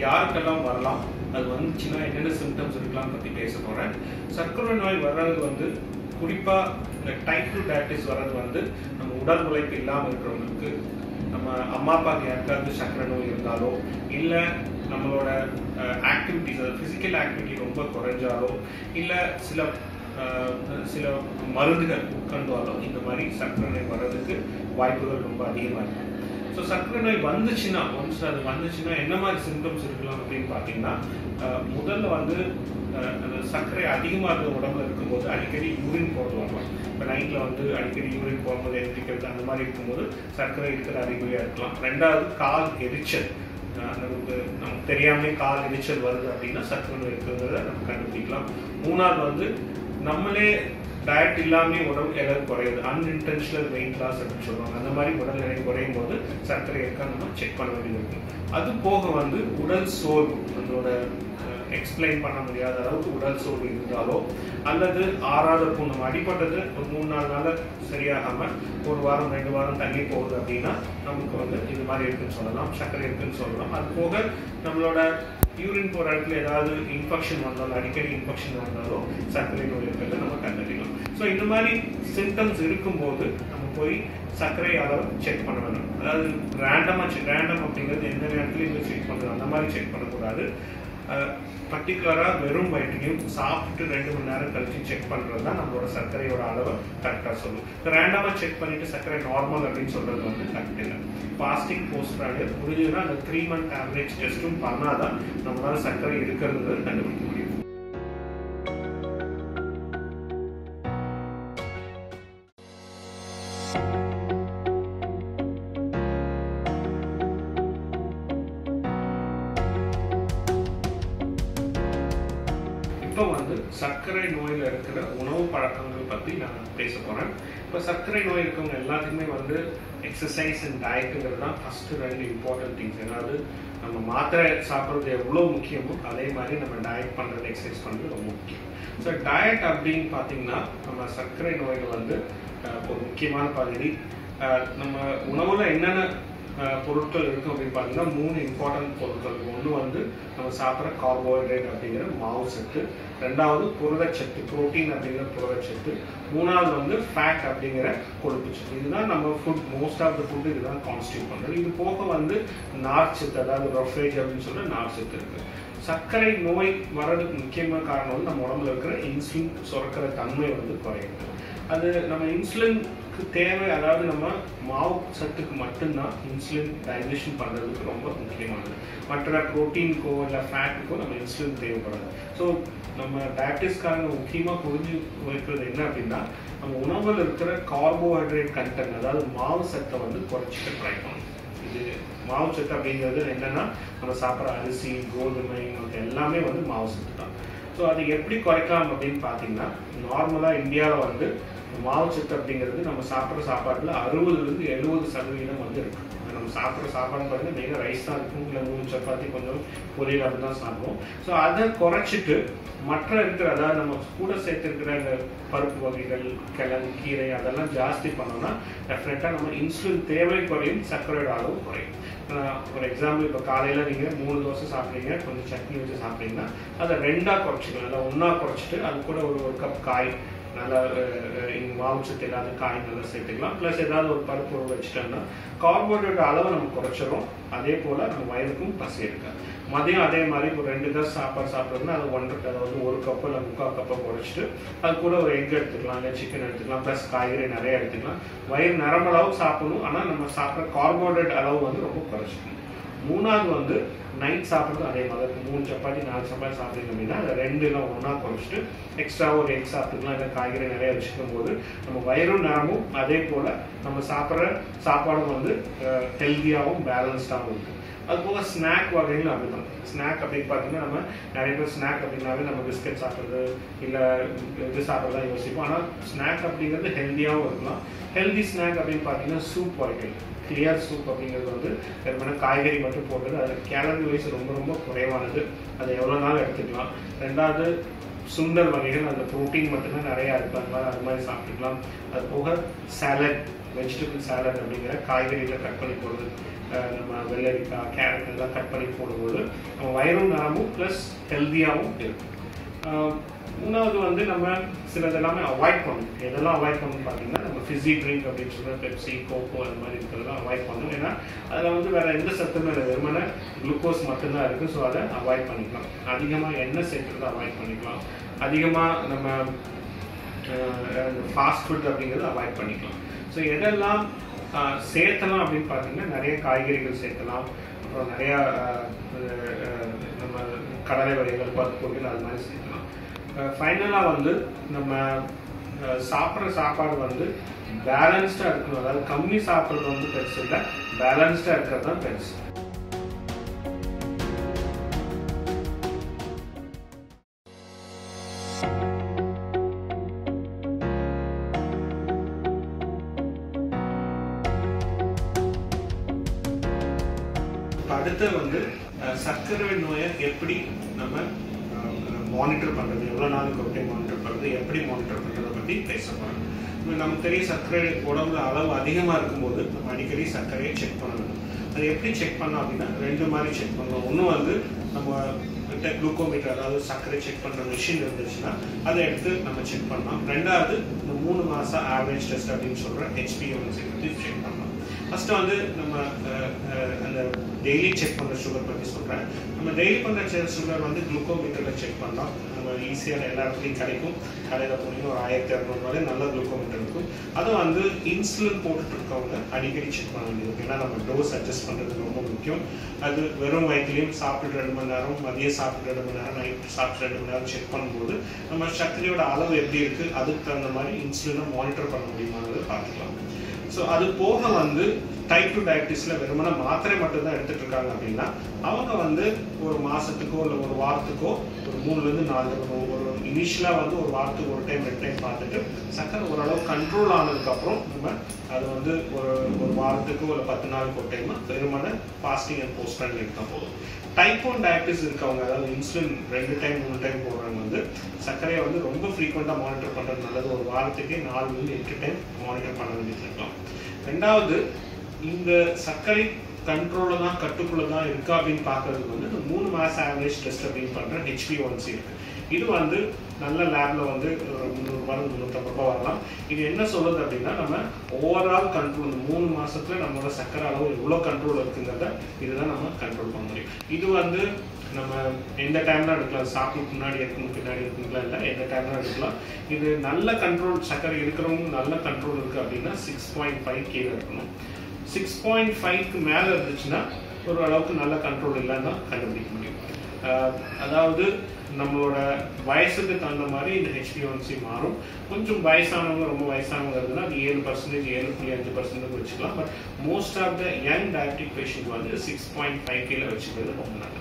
யாருக்கெல்லாம் வரலாம் அது வந்துச்சுன்னா என்னென்ன சிம்டம்ஸ் இருக்கலாம் பற்றி பேச போகிறேன் சர்க்கரை நோய் வர்றது வந்து குறிப்பாக இந்த டைப் டூ டயபிட்டிஸ் வர்றது வந்து நம்ம உடல் உழைப்பு இல்லாமல் இருக்கிறவங்களுக்கு நம்ம அம்மா அப்பாவுக்கு யாருக்காவது சர்க்கரை நோய் இருந்தாலோ இல்லை நம்மளோட ஆக்டிவிட்டிஸ் அது ஃபிசிக்கல் ஆக்டிவிட்டி ரொம்ப குறைஞ்சாலோ இல்லை சில அஹ், சில மருந்துகள் உட்கொண்டாலோ இந்த மாதிரி சர்க்கரை நோய் வர்றதுக்கு வாய்ப்புகள் ரொம்ப அதிகமாக இருக்கு ஸோ சர்க்கரை நோய் வந்துச்சுன்னா ஒன்ஸ் அது வந்துச்சுன்னா என்ன மாதிரி சிம்டம்ஸ் இருக்கலாம் அப்படின்னு பார்த்தீங்கன்னா அஹ், முதல்ல வந்து அஹ், அந்த சர்க்கரை அதிகமாக இருக்க உடம்புல இருக்கும்போது அடிக்கடி யூரின் போகிறது வரலாம் இப்போ நைட்டில் வந்து அடிக்கடி யூரின் போகும்போது எழுந்திரிக்கிறது அந்த மாதிரி இருக்கும்போது சர்க்கரை இருக்கிற அறிகுறியாக இருக்கலாம் ரெண்டாவது கால் எரிச்சல் அஹ், நமக்கு நமக்கு தெரியாமலே கால் எரிச்சல் வருது அப்படின்னா சர்க்கரை நோய் இருக்குங்கிறத நம்ம கண்டுபிடிக்கலாம் மூணாவது வந்து நம்மளே டயட் இல்லாமே உடல் எடை குறையுது அன்இன்டென்ஷனல் வெயிட் லாஸ் அப்படின்னு சொல்லுவாங்க அந்த மாதிரி உடல் எடை குறையும் போது சர்க்கரை இருக்கா நம்ம செக் பண்ண வேண்டியது இருக்கு அது போக வந்து உடல் சோர்வு நம்மளோட எக்ஸ்பிளைன் பண்ண முடியாத அளவுக்கு உடல் சோர்வு இருந்தாலோ அல்லது ஆறாத புண் நம்ம அடிப்பட்டது ஒரு மூணு நாலு நாள் சரியாகாம ஒரு வாரம் ரெண்டு வாரம் தள்ளி போகுது அப்படின்னா நமக்கு வந்து இது மாதிரி இருக்குன்னு சொல்லலாம் சர்க்கரை இருக்குன்னு சொல்லலாம் அது போக நம்மளோட யூரின் போகிற இடத்துல ஏதாவது இன்ஃபெக்ஷன் வந்தாலும் அடிக்கடி இன்ஃபெக்ஷன் வந்தாலும் சர்க்கரை நோய் இருக்கிறத நம்ம கண்டறியலாம் ஸோ இந்த மாதிரி சிம்டம்ஸ் இருக்கும்போது நம்ம போய் சர்க்கரை அளவு செக் பண்ண வேணும் அதாவது ரேண்டமாக செக் ரேண்டம் அப்படிங்கிறது எந்த நேரத்துலையும் செக் பண்ணுறது அந்த மாதிரி செக் பண்ணக்கூடாது பர்டிகுலராக வெறும் வயிற்றையும் சாப்பிட்டு ரெண்டு மணி நேரம் கழிச்சு செக் பண்ணுறது தான் நம்மளோட சர்க்கரையோட அளவை கரெக்டாக சொல்லும் ரேண்டமாக செக் பண்ணிட்டு சர்க்கரை நார்மல் அப்படின்னு சொல்றது வந்து கரெக்ட் இல்லை ஃபாஸ்டிங் போஸ்ட் ப்ராடியர் புரிஞ்சுதுன்னா அந்த த்ரீ மந்த் ஆவரேஜ் டெஸ்ட்டும் பண்ணாதான் நம்மளால சர்க்கரை இருக்கிறது கண்டுபிடிக்க முடியும் இப்போ வந்து சர்க்கரை நோயில் இருக்கிற உணவு பழக்கங்கள் பற்றி நான் பேச போகிறேன் இப்போ சர்க்கரை நோய் இருக்கவங்க எல்லாத்துக்குமே வந்து எக்ஸசைஸ் அண்ட் டயட்டுங்கிறது தான் ஃபஸ்ட்டு ரெண்டு இம்பார்ட்டன்ட் திங்ஸ் ஏதாவது நம்ம மாத்திரை சாப்பிட்றது எவ்வளோ முக்கியமோ அதே மாதிரி நம்ம டயட் பண்ணுறது எக்ஸசைஸ் பண்ணுறது ரொம்ப முக்கியம் ஸோ டயட் அப்படின்னு பார்த்தீங்கன்னா நம்ம சர்க்கரை நோயில் வந்து அஹ், ஒரு முக்கியமான பகுதி அஹ், நம்ம உணவில் என்னென்ன அஹ் பொருட்கள் இருக்கும் அப்படின்னு பார்த்தீங்கன்னா மூணு இம்பார்ட்டன்ட் பொருட்கள் இருக்கு ஒன்று வந்து நம்ம சாப்பிட்ற கார்போஹைட்ரேட் அப்படிங்கிற மாவு சத்து ரெண்டாவது புரதச்சத்து புரோட்டீன் அப்படிங்கிற புரதச்சத்து மூணாவது வந்து ஃபேட் அப்படிங்கிற கொழுப்பு சத்து இதுதான் நம்ம food most of the food இதுதான் கான்ஸ்டியூட் பண்ணுறது இது போக வந்து நார்ச்சத்து அதாவது ரொஃபேஜ் அப்படின்னு சொல்ற நார்ச்சத்து இருக்கு சர்க்கரை நோய் வர்றதுக்கு முக்கியமான காரணம் வந்து நம்ம உடம்புல இருக்கிற இன்சுலின் சுரக்கிற தன்மை வந்து குறையுது அது நம்ம இன்சுலினுக்கு தேவை அதாவது நம்ம மாவு சத்துக்கு மட்டும்தான் இன்சுலின் டைஜஷன் பண்ணுறதுக்கு ரொம்ப முக்கியமானது மற்ற ப்ரோட்டீனுக்கோ இல்லை ஃபேட்டுக்கோ நம்ம இன்சுலின் தேவைப்படாது ஸோ நம்ம டயபிட்டிஸ்காரங்க முக்கியமாக புரிஞ்சு வைக்கிறது என்ன அப்படின்னா நம்ம உணவில் இருக்கிற கார்போஹைட்ரேட் கண்டென்ட் அதாவது மாவு சத்தை வந்து குறைச்சிக்க ட்ரை பண்ணணும் இது மாவு சத்து அப்படிங்கிறது என்னன்னா நம்ம சாப்பிட்ற அரிசி கோதுமை மற்ற எல்லாமே வந்து மாவு சத்து தான் ஸோ அதை எப்படி குறைக்கலாம் அப்படின்னு பார்த்தீங்கன்னா நார்மலாக இந்தியாவில் வந்து மாவு சத்து அப்படிங்கிறது நம்ம சாப்பிட்ற சாப்பாட்டில் அறுபதுலேருந்து எழுபது சதவீதம் வந்து இருக்கு நம்ம சாப்பிட்ற சாப்பாடு பார்த்தீங்கன்னா மெயினாக ரைஸ் தான் இருக்கும் இல்லை நூறு சப்பாத்தி கொஞ்சம் பொரியல் அப்படி தான் சாப்பிடுவோம் ஸோ அதை குறைச்சிட்டு மற்ற இருக்கிற அதாவது நம்ம கூட சேர்த்துருக்கிற இந்த பருப்பு வகைகள் கிழங்கு கீரை அதெல்லாம் ஜாஸ்தி பண்ணோம்னா டெஃபினட்டாக நம்ம இன்சுலின் தேவை குறையும் சர்க்கரையோட அளவு குறையும் ஆஹ் ஒரு எக்ஸாம்பிள் இப்போ காலையில் நீங்கள் மூணு தோசை சாப்பிட்றீங்க கொஞ்சம் சட்னி வச்சு சாப்பிட்றீங்கன்னா அதை ரெண்டாக குறைச்சிக்கலாம் இல்லை ஒன்றா குறைச்சிட்டு அது கூட ஒரு ஒரு கப் காய் நல்லா இங்கே மாவுச்சத்து இல்லாத காய் நல்லா சேர்த்துக்கலாம் ப்ளஸ் ஏதாவது ஒரு பருப்பு ஊற வச்சுட்டோம்னா கார்போஹைட்ரேட் அளவை நம்ம குறைச்சிரும் அதே போல் நம்ம வயதுக்கும் பசி இருக்காது மதியம் அதே மாதிரி ஒரு ரெண்டு தஸ் சாப்பாடு சாப்பிட்றதுன்னா அது ஒன்றரை அதாவது ஒரு கப்பு இல்லை முக்கால் கப்பை குறைச்சிட்டு அது கூட ஒரு எக் எடுத்துக்கலாம் இல்லை சிக்கன் எடுத்துக்கலாம் ப்ளஸ் காய்கறி நிறைய எடுத்துக்கலாம் வயிறு நிரம்ப அளவுக்கு சாப்பிடணும் ஆனால் நம்ம சாப்பிட்ற கார்போஹைட்ரேட் அளவு வந்து ரொம்ப குறைச்சிக்கணும் மூணாவது வந்து நைட் சாப்பிட்றது அதே மாதிரி மூணு சப்பாத்தி நாலு சப்பாத்தி சாப்பிட்றீங்க அப்படின்னா அதை ரெண்டு இல்லை ஒன்றா குறைச்சிட்டு எக்ஸ்ட்ரா ஒரு எக் சாப்பிட்டுக்கலாம் இல்லை காய்கறி நிறைய வச்சுக்கும் போது நம்ம வயிறும் நிறமும் அதே போல் நம்ம சாப்பிட்ற சாப்பாடும் வந்து ஹெல்த்தியாகவும் பேலன்ஸ்டாகவும் இருக்கும் அது போக ஸ்நாக் வகைகள் அப்படிதான் ஸ்நாக் அப்படின்னு பார்த்தீங்கன்னா நம்ம நிறைய பேர் ஸ்நாக் அப்படின்னாவே நம்ம பிஸ்கட் சாப்பிட்றது இல்லை இது சாப்பிட்றதா யோசிப்போம் ஆனால் ஸ்நாக் அப்படிங்கிறது ஹெல்த்தியாகவும் இருக்கலாம் ஹெல்தி ஸ்நாக் அப்படின்னு பார்த்தீங்கன்னா சூப் வகைகள் கிளியர் சூப் அப்படிங்கிறது வந்து வெறுமனே காய்கறி மட்டும் போட்டது அது கேலரி வைஸ் ரொம்ப ரொம்ப குறைவானது அதை எவ்வளோ நாள் எடுத்துக்கலாம் ரெண்டாவது சுண்டல் வகைகள் அந்த ப்ரோட்டீன் மட்டும்தான் நிறையா இருக்கு அதனால அது மாதிரி சாப்பிட்டுக்கலாம் அது போக சாலட் வெஜிடபிள் சாலட் அப்படிங்கிற காய்கறிகளை கட் பண்ணி போடுறது அஹ் நம்ம வெள்ளரிக்காய் கேரட் எல்லாம் கட் பண்ணி போடும்போது நம்ம வயிறும் நரமும் ப்ளஸ் ஹெல்த்தியாகவும் இருக்கும் ஆஹ் மூணாவது வந்து நம்ம சிலது எல்லாமே அவாய்ட் பண்ணணும் எதெல்லாம் அவாய்ட் பண்ணணும் பார்த்தீங்கன்னா நம்ம ஃபிஸி ட்ரிங்க் அப்படின்னு சொல்ற பெப்சி கோகோ அது மாதிரி இருக்கிறதெல்லாம் அவாய்ட் பண்ணணும் ஏன்னா அதில் வந்து வேற எந்த சத்துமே இல்லை வெறுமனே குளுக்கோஸ் மட்டும்தான் இருக்குது ஸோ அதை அவாய்ட் பண்ணிக்கலாம் அதிகமாக எண்ணெய் சேர்க்கறதை அவாய்ட் பண்ணிக்கலாம் அதிகமாக நம்ம ஃபாஸ்ட் ஃபுட் அப்படிங்கிறத அவாய்ட் பண்ணிக்கலாம் ஸோ எதெல்லாம் ஆஹ் சேர்த்தலாம் அப்படின்னு பார்த்தீங்கன்னா நிறைய காய்கறிகள் சேர்க்கலாம் அப்புறம் நிறையா ஆஹ் ஆஹ் நம்ம கடலை வகைகள் பருப்பு வகைகள் அது மாதிரி சேர்க்கலாம் ஃபைனலாக வந்து நம்ம ஆஹ் சாப்பிட்ற சாப்பாடு வந்து பேலன்ஸ்டாக இருக்கணும் அதாவது கம்மி சாப்பிட்றது வந்து பெருசு இல்லை பேலன்ஸ்டாக இருக்கிறது தான் பெருசு இப்ப அடுத்து வந்து அஹ், சர்க்கரை நோயை எப்படி நம்ம மானிட்டர் பண்றது எவ்வளவு நாளுக்கு ஒரு டைம் மானிட்டர் பண்றது எப்படி மானிட்டர் பண்றதை பத்தி பேச போறோம் இப்ப நமக்கு தெரியும் சர்க்கரை உடம்புல அளவு அதிகமா இருக்கும்போது நம்ம அடிக்கடி சர்க்கரையை செக் பண்ண வேண்டும் அது எப்படி செக் பண்ணலாம் அப்படின்னா ரெண்டு மாதிரி செக் பண்ணலாம் ஒன்று வந்து நம்ம கிட்ட குளுக்கோமீட்டர் அதாவது சர்க்கரை செக் பண்ற மிஷின் இருந்துச்சுன்னா அதை எடுத்து நம்ம செக் பண்ணலாம் ரெண்டாவது இந்த மூணு மாசம் ஆவரேஜ் டெஸ்ட் அப்படின்னு சொல்ற ஹெச்பிஎம்சி பத்தி செக் பண்ணலாம் ஃபர்ஸ்ட் வந்து நம்ம அஹ், அஹ், அந்த டெய்லி செக் பண்ற சுகர் பத்தி சொல்றேன் நம்ம டெய்லி பண்ற சுகர் வந்து குளுக்கோமீட்டர்ல செக் பண்ணலாம் நம்ம ஈஸியாக எல்லா இடத்துலையும் கிடைக்கும் கடையில் போனீங்கன்னா ஒரு ஆயிரத்தி இரநூறுவாலே நல்ல குளுக்கோமீட்டர் இருக்கும் அதை வந்து இன்சுலின் போட்டுட்டு இருக்கவங்க அடிக்கடி செக் பண்ண வேண்டியது ஏன்னா நம்ம டோஸ் அட்ஜஸ்ட் பண்றது ரொம்ப முக்கியம் அது வெறும் வயிற்றுலையும் சாப்பிட்டு ரெண்டு மணி நேரம் மதியம் சாப்பிட்டு ரெண்டு மணி நேரம் நைட் சாப்பிட்டு ரெண்டு மணி நேரம் செக் பண்ணும்போது நம்ம சர்க்கரையோட அளவு எப்படி இருக்கு அதுக்கு தகுந்த மாதிரி இன்சுலினை மானிட்டர் பண்ண முடியுமாங்கிறத பார்த்துக்கலாம் ஸோ அது போக வந்து டைப் டூ டயபிட்டிஸ்ல வெறுமனே மாத்திரை மட்டும் தான் எடுத்துட்டு இருக்காங்க அப்படின்னா அவங்க வந்து ஒரு மாசத்துக்கோ இல்லை ஒரு வாரத்துக்கோ ஒரு மூணுல இருந்து நாலு தடவை ஒரு இனிஷியலா வந்து ஒரு வாரத்துக்கு ஒரு டைம் ரெண்டு டைம் பார்த்துட்டு சக்கரை ஓரளவு கண்ட்ரோல் ஆனதுக்கு அப்புறம் நம்ம அது வந்து ஒரு ஒரு வாரத்துக்கு ஒரு பத்து நாளுக்கு ஒரு டைம் வெறுமனே ஃபாஸ்டிங் அண்ட் போஸ்ட் பண்ணி எடுத்தால் போதும் டைப் ஒன் டயபிட்டிஸ் இருக்கவங்க அதாவது இன்சுலின் ரெண்டு டைம் மூணு டைம் போடுறவங்க வந்து சர்க்கரையை வந்து ரொம்ப ஃப்ரீக்வெண்ட்டாக மானிட்டர் பண்ணுறது நல்லது ஒரு வாரத்துக்கே நாலுலேருந்து எட்டு டைம் மானிட்டர் பண்ண வேண்டியது இருக்கலாம் ரெண்டாவது இந்த சர்க்கரை கண்ட்ரோல தான் கட்டுக்குள்ள தான் இருக்கா அப்படின்னு பார்க்கறதுக்கு வந்து இந்த மூணு மாசம் ஆவரேஜ் டெஸ்ட் அப்படின்னு பண்ற ஹெச்பி ஒன்சி இருக்கு இது வந்து நல்ல லேப்ல வந்து ஒரு முந்நூறுபா முந்நூற்றம்பது ரூபாய் வரலாம் இது என்ன சொல்லுது அப்படின்னா நம்ம ஓவரால் கண்ட்ரோல் இந்த மூணு மாசத்துல நம்மளோட சர்க்கரை அளவு எவ்வளோ கண்ட்ரோல் இருக்குங்கிறத இதுதான் நம்ம கண்ட்ரோல் பண்ண முடியும் இது வந்து நம்ம எந்த டைம்ல எடுக்கலாம் சாப்பிட்டு முன்னாடி எடுக்கணும் பின்னாடி எடுக்கணும்லாம் இல்லை எந்த டைம்ல எடுக்கலாம் இது நல்ல கண்ட்ரோல் சர்க்கரை இருக்கிறவங்க நல்ல கண்ட்ரோல் இருக்கு அப்படின்னா சிக்ஸ் பாயிண்ட் ஃபைவ் கீழே இருக்கணும் சிக்ஸ் பாயிண்ட் ஃபைவ்க்கு மேலே இருந்துச்சுன்னா ஒரு அளவுக்கு நல்ல கண்ட்ரோல் இல்லைன்னு தான் கண்டுபிடிக்க முடியும் ஆஹ் அதாவது நம்மளோட வயசுக்கு தகுந்த மாதிரி இந்த ஹெச்பிஒன்சி மாறும் கொஞ்சம் வயசானவங்க ரொம்ப வயசானவங்க இருந்ததுன்னா அது ஏழு பர்சன்டேஜ் ஏழு புள்ளி அஞ்சு பர்சன்டேஜ் வச்சுக்கலாம் but most of the young diabetic patient வந்து சிக்ஸ் பாயிண்ட் ஃபைவ் கீழே வச்சுக்கிறது ரொம்ப நல்லது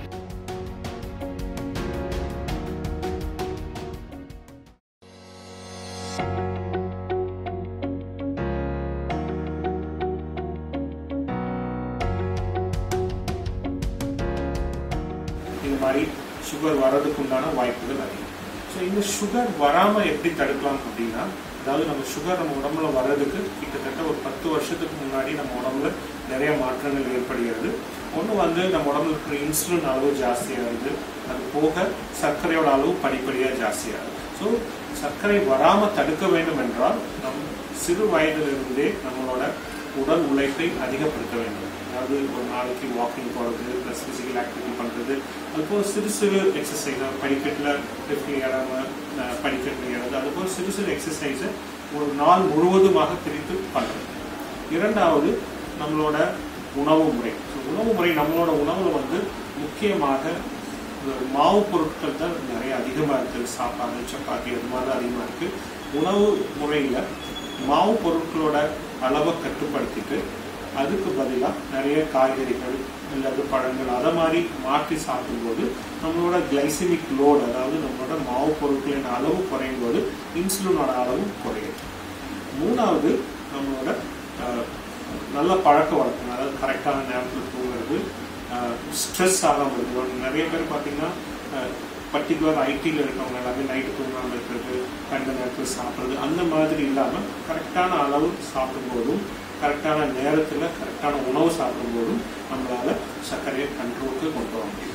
இது மாதிரி சுகர் வர்றதுக்கு உண்டான வாய்ப்புகள் அதிகம் ஸோ இந்த சுகர் வராம எப்படி தடுக்கலாம் அப்படின்னா அதாவது நம்ம சுகர் நம்ம உடம்புல வர்றதுக்கு கிட்டத்தட்ட ஒரு பத்து வருஷத்துக்கு முன்னாடி நம்ம உடம்புல நிறைய மாற்றங்கள் ஏற்படுகிறது ஒன்று வந்து நம்ம உடம்புல இருக்கிற இன்சுலின் அளவு ஜாஸ்தியாகுது அது போக சர்க்கரையோட அளவு படிப்படியாக ஜாஸ்தியாகுது ஸோ சர்க்கரை வராம தடுக்க வேண்டும் என்றால் நம் சிறு வயதிலிருந்தே நம்மளோட உடல் உழைப்பை அதிகப்படுத்த வேண்டும் அதாவது ஒரு நாளைக்கு வாக்கிங் போகிறது ப்ளஸ் ஃபிசிக்கல் ஆக்டிவிட்டி பண்ணுறது அதுபோல் சிறு சிறு எக்ஸசைஸ் படிக்கட்டில் லிஃப்ட் ஏறாமல் படிக்கட்டில் ஏறது அதுபோல் சிறு சிறு எக்ஸசைஸை ஒரு நாள் முழுவதுமாக பிரித்து பண்ணுறது இரண்டாவது நம்மளோட உணவு முறை ஸோ உணவு முறை நம்மளோட உணவுல வந்து முக்கியமாக இந்த மாவு பொருட்கள் தான் நிறைய அதிகமாக இருக்குது சாப்பாடு சப்பாத்தி அது மாதிரி அதிகமாக இருக்குது உணவு முறையில் மாவு பொருட்களோட அளவை கட்டுப்படுத்திட்டு அதுக்கு பதிலாக நிறைய காய்கறிகள் அல்லது பழங்கள் அதை மாதிரி மாற்றி சாப்பிடும்போது நம்மளோட கிளைசிமிக் லோடு அதாவது நம்மளோட மாவு பொருட்களின் அளவு குறையும் போது இன்சுலினோட அளவு குறையும் மூணாவது நம்மளோட அஹ், நல்ல பழக்க வழக்கம் அதாவது கரெக்டான நேரத்தில் தூங்குறது ஸ்ட்ரெஸ் ஆகாமல் இருக்குது நிறைய பேர் பார்த்தீங்கன்னா அஹ், பர்டிகுலர் ஐடியில் இருக்கவங்க எல்லாமே நைட்டு தூங்காமல் இருக்கிறது கண்ட நேரத்தில் சாப்பிட்றது அந்த மாதிரி இல்லாமல் கரெக்டான அளவு சாப்பிடும்போதும் கரெக்டான நேரத்தில் கரெக்டான உணவு சாப்பிடும்போதும் நம்மளால் சர்க்கரையை கண்ட்ரோலுக்கு கொண்டு வர முடியும்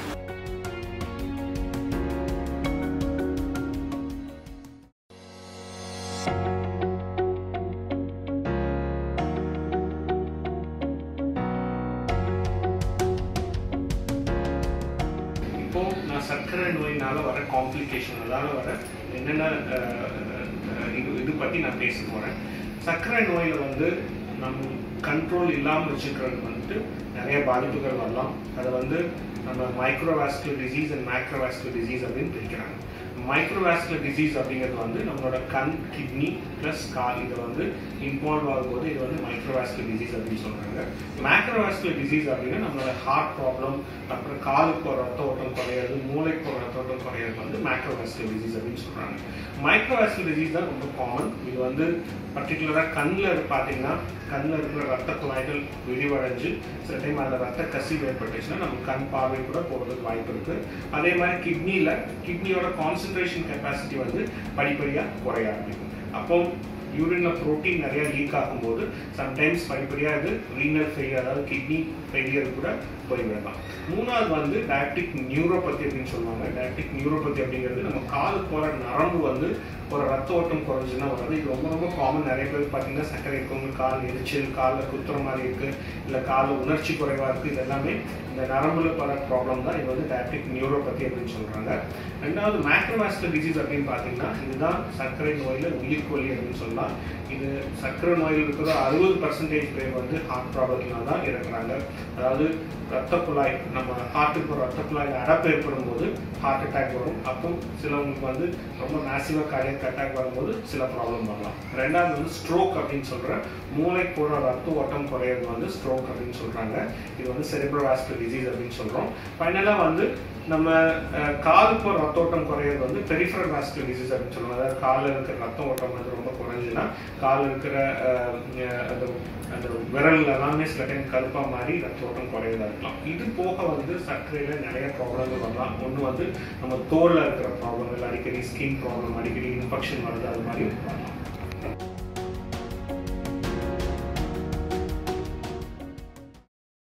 இப்போ நான் சர்க்கரை நோயினால வர காம்ப்ளிகேஷன் அதால வர என்னென்ன அஹ், அஹ், இது இது பற்றி நான் பேச போகிறேன் சர்க்கரை நோயில் வந்து நம்ம கண்ட்ரோல் இல்லாமல் வச்சுக்கிறது வந்துட்டு நிறைய பாதிப்புகள் வரலாம் அதை வந்து நம்ம microvascular disease and macrovascular disease அப்படின்னு பிரிக்கிறாங்க மைக்ரோவாஸ்குலர் டிசீஸ் அப்படிங்கிறது வந்து நம்மளோட கண் கிட்னி ப்ளஸ் கால் இது வந்து இன்வால்வ் ஆகும்போது இது வந்து மைக்ரோவாஸ்குலர் டிசீஸ் அப்படின்னு சொல்றாங்க மேக்ரோவாஸ்குலர் டிசீஸ் அப்படின்னா நம்மளோட ஹார்ட் ப்ராப்ளம் அப்புறம் காலுக்கு போகிற ரத்த ஓட்டம் குறையிறது மூளைக்கு போகிற ரத்த ஓட்டம் குறையிறது வந்து மேக்ரோவாஸ்குலர் டிசீஸ் அப்படின்னு சொல்றாங்க மைக்ரோவாஸ்குலர் டிசீஸ் தான் ரொம்ப காமன் இது வந்து பர்டிகுலராக கண்ணில் பார்த்தீங்கன்னா கண்ணில் இருக்கிற ரத்த குழாய்கள் விரிவடைஞ்சு சில டைம் அதில் ரத்த கசிவு ஏற்பட்டுச்சுன்னா நம்ம கண் பார்வை கூட போகிறதுக்கு வாய்ப்பு இருக்கு அதே மாதிரி கிட்னியில் கிட்னியோட கான்சன்ட்ரேஷன் கெப்பாசிட்டி வந்து படிப்படியாக குறைய ஆரம்பிக்கும் அப்போ யூரின்ல புரோட்டீன் நிறைய லீக் ஆகும்போது சம்டைம்ஸ் படிப்படியாக இது ரீனல் ஃபெயிலியர் அதாவது கிட்னி ஃபெயிலியர் கூட போய்விடலாம் மூணாவது வந்து டயபெட்டிக் நியூரோபதி அப்படின்னு சொல்லுவாங்க டயபெட்டிக் நியூரோபதி அப்படிங்கிறது நம்ம கால் போகிற நரம்பு வந்து ஒரு ரத்த ஓட்டம் குறைஞ்சுன்னா வர்றது இது ரொம்ப ரொம்ப காமன் நிறைய பேர் பார்த்தீங்கன்னா சர்க்கரை இருக்கவங்க கால் எரிச்சல் காலில் குத்துற மாதிரி இருக்கு இல்லை காலில் உணர்ச்சி குறைவாக இருக்கு இது எல்லாமே இந்த நரம்புல வர ப்ராப்ளம் தான் இது வந்து டயபெட்டிக் நியூரோபதி அப்படின்னு சொல்றாங்க ரெண்டாவது மேக்ரோவாஸ்குலர் டிசீஸ் அப்படின்னு பார்த்தீங்கன்னா இதுதான் சர்க்கரை நோயில் உயிர்கொல்லி அப்படின்னு சொல்லலாம் இது சர்க்கரை நோயில் இருக்கிற அறுபது பர்சன்டேஜ் பேர் வந்து ஹார்ட் ப்ராப்ளத்தினால தான் இறக்குறாங்க அதாவது ரத்த குழாய் நம்ம ஹார்ட்டுக்கு ரத்த குழாயில் அடப்பு ஏற்படும் போது ஹார்ட் அட்டாக் வரும் அப்போ சிலவங்களுக்கு வந்து ரொம்ப மேசிவாக கார்டியக் அட்டாக் வரும்போது சில ப்ராப்ளம் வரலாம் ரெண்டாவது வந்து ஸ்ட்ரோக் அப்படின்னு சொல்ற மூளை போகிற ரத்த ஓட்டம் குறையிறது வந்து ஸ்ட்ரோக் அப்படின்னு சொல்றாங்க இது வந்து செரிப்ரோவாஸ்குலர் டிசீஸ் அப்படின்னு சொல்றோம் ஃபைனலாக வந்து நம்ம அஹ், காலுக்கு ஒரு ரத்த ஓட்டம் குறையிறது வந்து பெரிஃபரல் வாஸ்குலர் டிசீஸ் அப்படின்னு சொல்லுவாங்க அதாவது காலில் இருக்கிற ரத்த ஓட்டம் வந்து ரொம்ப குறைஞ்சுன்னா காலில் இருக்கிற அஹ், அஹ், அந்த அந்த விரல் எல்லாமே சில டைம் கருப்பாக மாறி ரத்த ஓட்டம் குறையதா இருக்கலாம் இது போக வந்து சர்க்கரையில் நிறைய ப்ராப்ளங்கள் வரலாம் ஒன்று வந்து நம்ம தோலில் இருக்கிற ப்ராப்ளங்கள் அடிக்கடி ஸ்கின் ப்ராப்ளம் அடிக்கடி இன்ஃபெக்ஷன் வருது அது மாதிரி வரலாம்